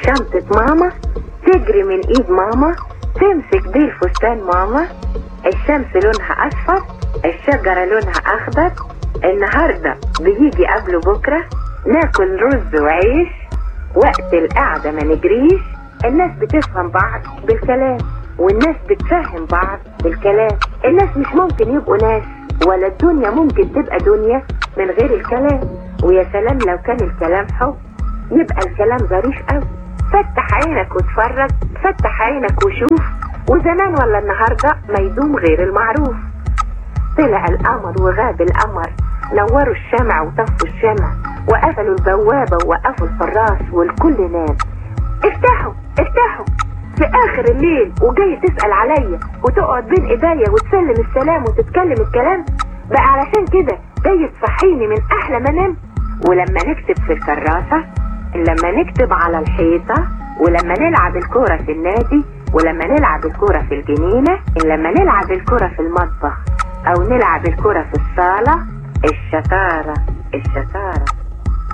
شنطة ماما تجري من ايد ماما تمسك بيه فستان ماما الشمس لونها اصفر الشجرة لونها اخضر النهاردة بيجي قبله بكرة ناكل رز وعيش وقت القعدة ما نجريش الناس بتفهم بعض بالكلام والناس بتفهم بعض بالكلام الناس مش ممكن يبقوا ناس ولا الدنيا ممكن تبقى دنيا من غير الكلام ويا سلام لو كان الكلام حب يبقى الكلام ظريف قوي فتح عينك واتفرج فتح عينك وشوف وزمان ولا النهاردة ما يدوم غير المعروف طلع القمر وغاب القمر نوروا الشمع وطفوا الشمع وقفلوا البوابة ووقفوا الفراش والكل نام افتحوا افتحوا في اخر الليل وجاي تسأل عليا وتقعد بين ايديا وتسلم السلام وتتكلم الكلام بقى علشان كده جاي تصحيني من احلى ما انام ولما نكتب في الكراسة لما نكتب على الحيطة ولما نلعب الكورة في النادي ولما نلعب الكورة في الجنينة لما نلعب الكورة في المطبخ او نلعب الكورة في الصالة الشطارة الشطارة